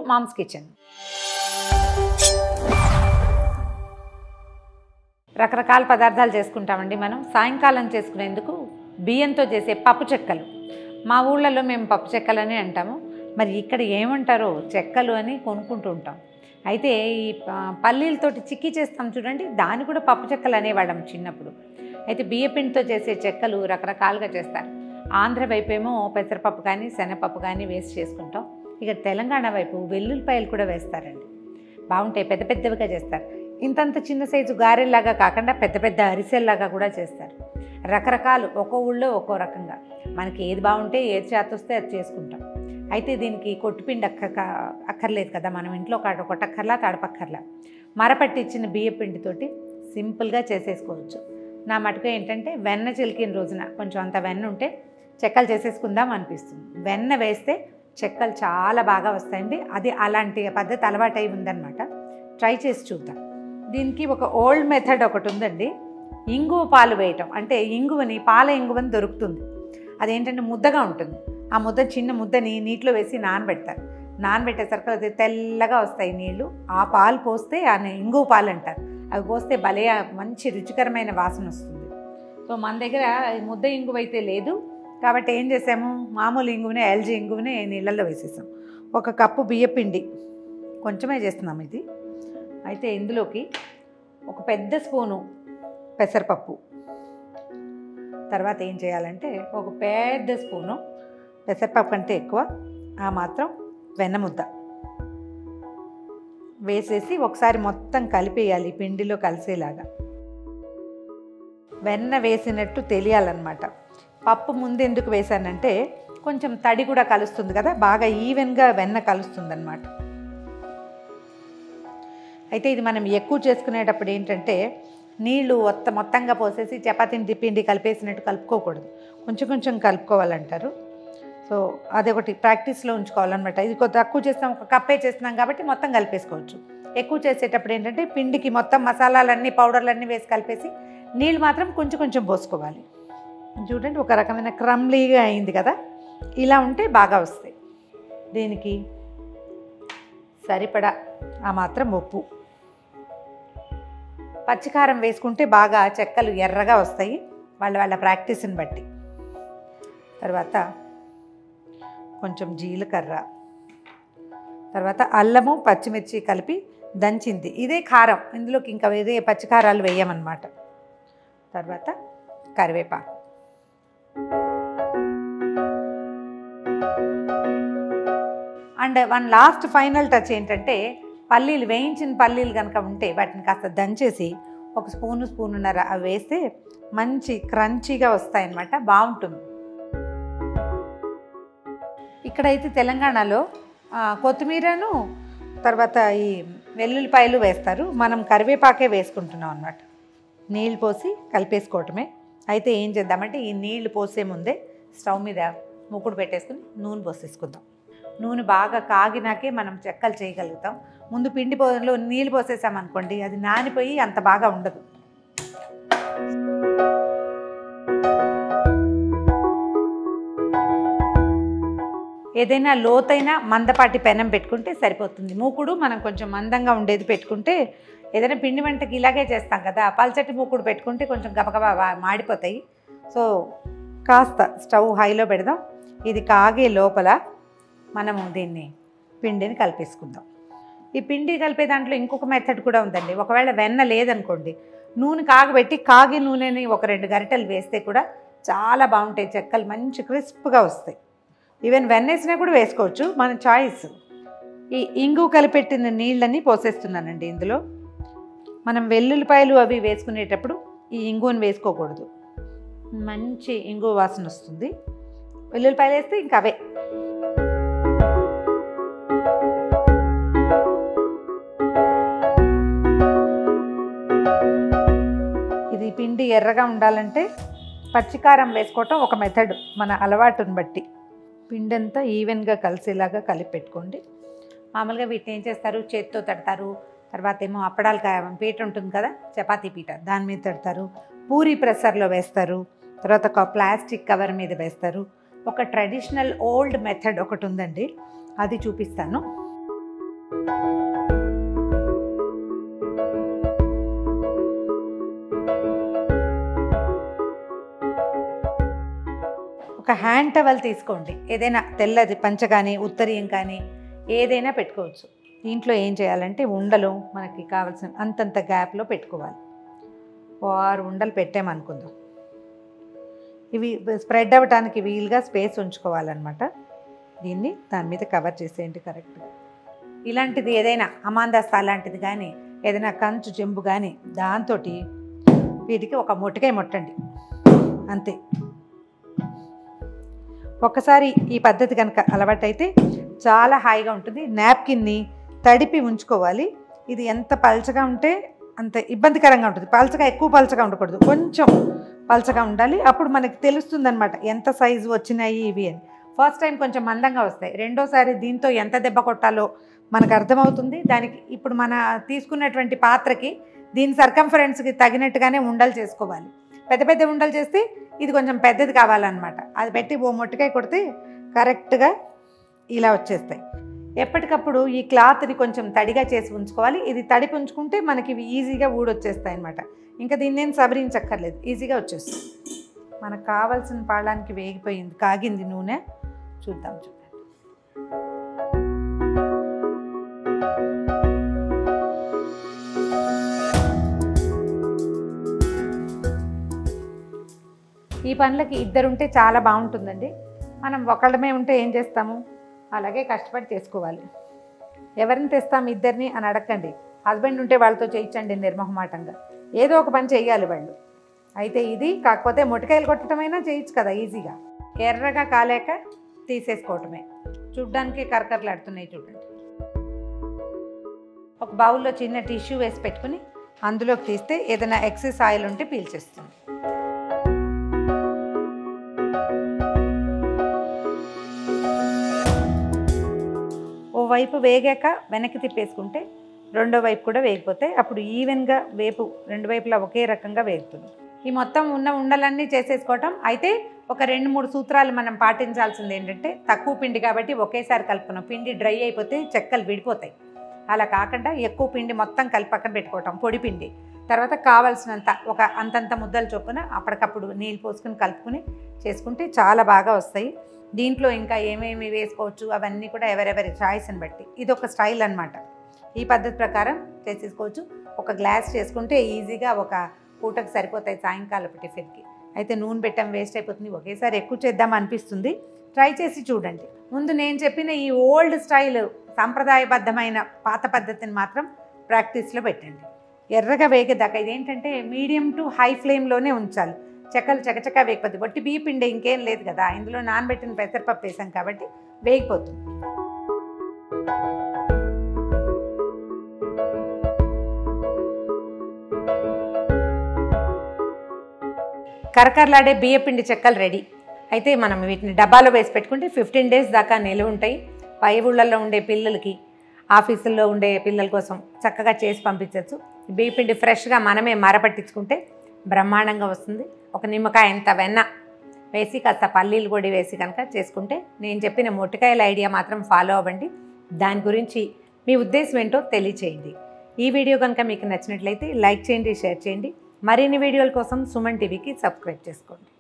moms kitchen రకరకాల పదార్థాలు చేసుకుంటామండి మనం సాయంకాలం చేసుకునేందుకు బియ్యంతో చేసే పప్పు చెక్కలు మా ఊళ్ళలో మేము పప్పు చెక్కలని అంటాము మరి ఇక్కడ ఏమంటారో చెక్కలు అని కొనుక్కుంటూ ఉంటాం అయితే ఈ ప- పల్లీలతోటి చిక్కీ చేస్తాం చూడండి దాన్ని కూడా పప్పు చెక్కలు అనేవాళ్ళం చిన్నప్పుడు అయితే బియ్యపిండితో చేసే చెక్కలు రకరకాలుగా చేస్తారు ఆంధ్ర వైపు ఏమో పెసరపప్పు కానీ శనగపప్పు కానీ వేసి చేసుకుంటాం ఇక తెలంగాణ వైపు వెల్లుల్లిపాయలు కూడా వేస్తారండి బాగుంటాయి పెద్ద పెద్దవిగా చేస్తారు ఇంతంత చిన్న సైజు గారెల్లాగా కాకుండా పెద్ద పెద్ద అరిసెల్లాగా కూడా చేస్తారు రకరకాలు ఒక్కో ఊళ్ళో ఒక్కో రకంగా మనకి ఏది బాగుంటే ఏది చేతొస్తే అది చేసుకుంటాం అయితే దీనికి కొట్టుపిండి అక్క క- అక్కర్లేదు కదా మనం ఇంట్లో కాడ కొట్టక్కర్లా తడపక్కర్లా మరపట్టించిన బియ్య పిండితోటి సింపుల్గా చేసేసుకోవచ్చు నా మటుకు ఏంటంటే వెన్న చిలికిన రోజున కొంచెం అంత వెన్న ఉంటే చెక్కలు చేసేసుకుందాం అనిపిస్తుంది వెన్న వేస్తే చెక్కలు చాలా బాగా వస్తాయండి అది అలాంటి పద్ధతి అలవాటై ఉందన్నమాట ట్రై చేసి చూద్దాం దీనికి ఒక ఓల్డ్ మెథడ్ ఒకటి ఉందండి ఇంగువ పాలు వేయటం అంటే ఇంగువని పాల ఇంగువని దొరుకుతుంది అదేంటంటే ముద్దగా ఉంటుంది ఆ ముద్ద చిన్న ముద్దని నీటిలో వేసి నానబెడతారు నానబెట్టేసరికి అది తెల్లగా వస్తాయి నీళ్లు ఆ పాలు పోస్తే ఆ ఇంగువ పాలు అంటారు అవి పోస్తే భలే మంచి రుచికరమైన వాసన వస్తుంది సో మన దగ్గర ఈ ముద్ద ఇంగువ అయితే లేదు కాబట్టి ఏం చేసాము మామూలు ఇంగువనే ఎల్జీ ఇంగువనే నీళ్ళల్లో వేసేసాం ఒక కప్పు బియ్యపిండి కొంచెమే చేస్తున్నాం ఇది అయితే ఇందులోకి ఒక పెద్ద స్పూను పెసరపప్పు తర్వాత ఏం చేయాలంటే ఒక పెద్ద స్పూను పెసరపప్పు కంటే ఎక్కువ ఆ మాత్రం వెన్న ముద్ద వేసేసి ఒకసారి మొత్తం కలిపేయాలి పిండిలో కలిసేలాగా వెన్న వేసినట్టు తెలియాలన్నమాట పప్పు ముందు ఎందుకు వేసానంటే కొంచెం తడి కూడా కలుస్తుంది కదా బాగా ఈవెన్గా వెన్న కలుస్తుంది అయితే ఇది మనం ఎక్కువ చేసుకునేటప్పుడు ఏంటంటే నీళ్లు మొత్తం మొత్తంగా పోసేసి చపాతీని పిండి కలిపేసినట్టు కలుపుకోకూడదు కొంచెం కొంచెం కలుపుకోవాలంటారు సో అదొకటి ప్రాక్టీస్లో ఉంచుకోవాలన్నమాట ఇది కొద్ది తక్కువ చేస్తాం ఒక కప్పే చేస్తున్నాం కాబట్టి మొత్తం కలిపేసుకోవచ్చు ఎక్కువ చేసేటప్పుడు ఏంటంటే పిండికి మొత్తం మసాలాలన్నీ పౌడర్లన్నీ వేసి కలిపేసి నీళ్ళు మాత్రం కొంచెం కొంచెం పోసుకోవాలి చూడండి ఒక రకమైన క్రమ్లీగా అయింది కదా ఇలా ఉంటే బాగా వస్తాయి దీనికి సరిపడా ఆ మాత్రం ఉప్పు పచ్చికారం వేసుకుంటే బాగా చెక్కలు ఎర్రగా వస్తాయి వాళ్ళ వాళ్ళ ప్రాక్టీస్ని బట్టి తర్వాత కొంచెం జీలకర్ర తర్వాత అల్లము పచ్చిమిర్చి కలిపి దంచింది ఇదే కారం ఇందులోకి ఇంకా వేరే పచ్చికారాలు వేయమన్నమాట తర్వాత కరివేపాకు and one last final touch ఏంటంటే పల్లీలు వేయించిన పల్లీలు కనుక ఉంటే వాటిని కాస్త దంచేసి ఒక స్పూను స్పూనున్నర అవి వేస్తే మంచి క్రంచీగా వస్తాయన్నమాట బాగుంటుంది ఇక్కడైతే తెలంగాణలో ఆ, కొత్తిమీరను తర్వాత ఈ వెల్లుల్లిపాయలు వేస్తారు మనం కరివేపాకే వేసుకుంటున్నాం అన్నమాట నీళ్ళు పోసి కలిపేసుకోవటమే అయితే ఏం చేద్దామంటే ఈ నీళ్లు పోసే ముందే స్టవ్ మీద మూకుడు పెట్టేసుకుని నూనె పోసేసుకుందాం నూనె బాగా కాగినాకే మనం చెక్కలు చేయగలుగుతాం ముందు పిండి పోలో నీళ్ళు పోసేసామనుకోండి అది నానిపోయి అంత బాగా ఉండదు ఏదైనా లోతైన మందపాటి పెనం పెట్టుకుంటే సరిపోతుంది మూకుడు మనం కొంచెం మందంగా ఉండేది పెట్టుకుంటే ఏదైనా పిండి వంటకి ఇలాగే చేస్తాం కదా పల్చటి మూకుడు పెట్టుకుంటే కొంచెం గబగబా వా- మాడిపోతాయి సో కాస్త స్టవ్ హైలో పెడదాం ఇది కాగే లోపల మనము దీన్ని పిండిని కలిపేసుకుందాం ఈ పిండి కలిపే దాంట్లో ఇంకొక మెథడ్ కూడా ఉందండి ఒకవేళ వెన్న లేదనుకోండి నూనె కాగబెట్టి కాగి నూనెని ఒక రెండు గరిటెలు వేస్తే కూడా చాలా బాగుంటాయి చెక్కలు మంచి క్రిస్ప్గా వస్తాయి ఈవెన్ వెన్నేసినా కూడా వేసుకోవచ్చు మన చాయిస్ ఈ ఇంగు కలిపెట్టిన నీళ్ళని పోసేస్తున్నానండి ఇందులో మనం వెల్లుల్లిపాయలు అవి వేసుకునేటప్పుడు ఈ ఇంగుని వేసుకోకూడదు మంచి ఇంగు వాసన వస్తుంది వెల్లుల్లిపాయలు వేస్తే ఇంకా అవే ఇది పిండి ఎర్రగా ఉండాలంటే పచ్చికారం వేసుకోవటం ఒక మెథడ్ మన అలవాటుని బట్టి పిండి అంతా ఈవెన్గా కలిసేలాగా కలిపి పెట్టుకోండి మామూలుగా వీటిని ఏం చేస్తారు చేత్తో తడతారు తర్వాత ఏమో అప్పడాలు కా- పీట ఉంటుంది కదా చపాతీ పీట దాని మీద తడతారు పూరి ప్రెషర్లో వేస్తారు తర్వాత ఒక ప్లాస్టిక్ కవర్ మీద వేస్తారు ఒక ట్రెడిషనల్ ఓల్డ్ మెథడ్ ఒకటి ఉందండి అది చూపిస్తాను ఒక హ్యాండ్ టవల్ తీసుకోండి ఏదైనా తెల్లది పంచ కానీ ఉత్తరీయం కానీ ఏదైనా పెట్టుకోవచ్చు దీంట్లో ఏం చేయాలంటే ఉండలు మనకి కావాల్సిన అంతంత గ్యాప్లో పెట్టుకోవాలి ఓ ఆరు ఉండలు పెట్టామనుకుందాం ఇవి స్ప్రెడ్ అవ్వడానికి వీలుగా స్పేస్ ఉంచుకోవాలన్నమాట దీన్ని దాని మీద కవర్ చేసేయండి కరెక్ట్గా ఇలాంటిది ఏదైనా అమాందాస్తా లాంటిది కానీ ఏదైనా కంచు చెంబు కానీ దాంతో వీటికి ఒక మొట్టకాయ ముట్టండి అంతే ఒక్కసారి ఈ పద్ధతి కనుక అలవాటైతే చాలా హాయిగా ఉంటుంది నాప్కిన్ని తడిపి ఉంచుకోవాలి ఇది ఎంత పల్చగా ఉంటే అంత ఇబ్బందికరంగా ఉంటుంది పల్చగా ఎక్కువ పల్చగా ఉండకూడదు కొంచెం పల్చగా ఉండాలి అప్పుడు మనకి తెలుస్తుంది అనమాట ఎంత సైజు వచ్చినాయి ఇవి అని ఫస్ట్ టైం కొంచెం మందంగా వస్తాయి రెండోసారి దీంతో ఎంత దెబ్బ కొట్టాలో మనకు అర్థమవుతుంది దానికి ఇప్పుడు మన తీసుకున్నటువంటి పాత్రకి దీని సర్కంఫరెన్స్కి తగినట్టుగానే ఉండలు చేసుకోవాలి పెద్ద పెద్ద ఉండలు చేస్తే ఇది కొంచెం పెద్దది కావాలన్నమాట అది పెట్టి ఓ మొట్టకాయ కొడితే కరెక్ట్గా ఇలా వచ్చేస్తాయి ఎప్పటికప్పుడు ఈ క్లాత్ని కొంచెం తడిగా చేసి ఉంచుకోవాలి ఇది తడిపి ఉంచుకుంటే మనకి ఇవి ఈజీగా ఊడొచ్చేస్తాయి అనమాట ఇంకా దీన్ని నేను సవరించక్కర్లేదు ఈజీగా వచ్చేస్తుంది మనకు కావాల్సిన పాళ్ళానికి వేగిపోయింది కాగింది నూనె చూద్దాం చూడండి ఈ పనులకి ఇద్దరుంటే చాలా బాగుంటుందండి మనం ఒకళ్ళమే ఉంటే ఏం చేస్తాము అలాగే కష్టపడి చేసుకోవాలి ఎవరిని తెస్తాం ఇద్దరిని అని అడగండి హస్బెండ్ ఉంటే వాళ్ళతో చేయించండి నిర్మోహమాటంగా ఏదో ఒక పని చేయాలి వాళ్ళు అయితే ఇది కాకపోతే మొటికాయలు కొట్టడమైనా చేయొచ్చు కదా ఈజీగా ఎర్రగా కాలేక తీసేసుకోవటమే చూడ్డానికి కరకరలాడుతున్నాయి చూడండి ఒక బౌల్లో చిన్న టిష్యూ వేసి పెట్టుకుని అందులోకి తీస్తే ఏదైనా ఎక్సెస్ ఆయిల్ ఉంటే పీల్చేస్తుంది ఓ వైపు వేగాక వెనక్కి తిప్పేసుకుంటే రెండో వైపు కూడా వేగిపోతే అప్పుడు ఈవెన్గా వేపు రెండు వైపులా ఒకే రకంగా వేగుతుంది ఈ మొత్తం ఉన్న ఉండలన్నీ చేసేసుకోవటం అయితే ఒక రెండు మూడు సూత్రాలు మనం పాటించాల్సింది ఏంటంటే తక్కువ పిండి కాబట్టి ఒకేసారి కలుపుకున్నాం పిండి డ్రై అయిపోతే చెక్కలు విడిపోతాయి అలా కాకుండా ఎక్కువ పిండి మొత్తం కలిపి పక్కన పెట్టుకోవటం పొడి పిండి తర్వాత కావాల్సినంత ఒక అంతంత ముద్దలు చొప్పున అప్పటికప్పుడు నీళ్ళు పోసుకుని కలుపుకుని చేసుకుంటే చాలా బాగా వస్తాయి దీంట్లో ఇంకా ఏమేమి వేసుకోవచ్చు అవన్నీ కూడా ఎవరెవరి చాయిస్ని బట్టి ఇది ఒక స్టైల్ అన్నమాట ఈ పద్ధతి ప్రకారం చేసేసుకోవచ్చు ఒక గ్లాస్ చేసుకుంటే ఈజీగా ఒక పూటకు సరిపోతాయి సాయంకాలపు టిఫిన్కి అయితే నూనె పెట్టాం వేస్ట్ అయిపోతుంది ఒకేసారి ఎక్కువ చేద్దాం అనిపిస్తుంది ట్రై చేసి చూడండి ముందు నేను చెప్పిన ఈ ఓల్డ్ స్టైల్ సాంప్రదాయబద్ధమైన పాత పద్ధతిని మాత్రం ప్రాక్టీస్లో పెట్టండి ఎర్రగా వేగేదాకా ఇదేంటంటే మీడియం టు హై ఫ్లేమ్లోనే ఉంచాలి చెక్కలు చకచకా వేగిపోతుంది బట్టి బియ్య పిండి ఇంకేం లేదు కదా ఇందులో నానబెట్టిన పెసరపప్పు వేసాం కాబట్టి వేగిపోతుంది కరకరలాడే బియ్యపిండి చెక్కలు రెడీ అయితే మనం వీటిని డబ్బాలో వేసి పెట్టుకుంటే ఫిఫ్టీన్ డేస్ దాకా నిలువ ఉంటాయి పై ఊళ్ళల్లో ఉండే పిల్లలకి ఆఫీసుల్లో ఉండే పిల్లల కోసం చక్కగా చేసి పంపించవచ్చు బియ్యపిండి ఫ్రెష్గా మనమే మరపట్టించుకుంటే బ్రహ్మాండంగా వస్తుంది ఒక నిమ్మకాయ ఎంత వెన్న వేసి కాస్త పల్లీలు పొడి వేసి కనుక చేసుకుంటే నేను చెప్పిన మొట్టికాయల ఐడియా మాత్రం ఫాలో అవ్వండి దాని గురించి మీ ఉద్దేశం ఏంటో తెలియచేయండి ఈ వీడియో కనుక మీకు నచ్చినట్లయితే లైక్ చేయండి షేర్ చేయండి మరిన్ని వీడియోల కోసం సుమన్ టీవీకి సబ్స్క్రైబ్ చేసుకోండి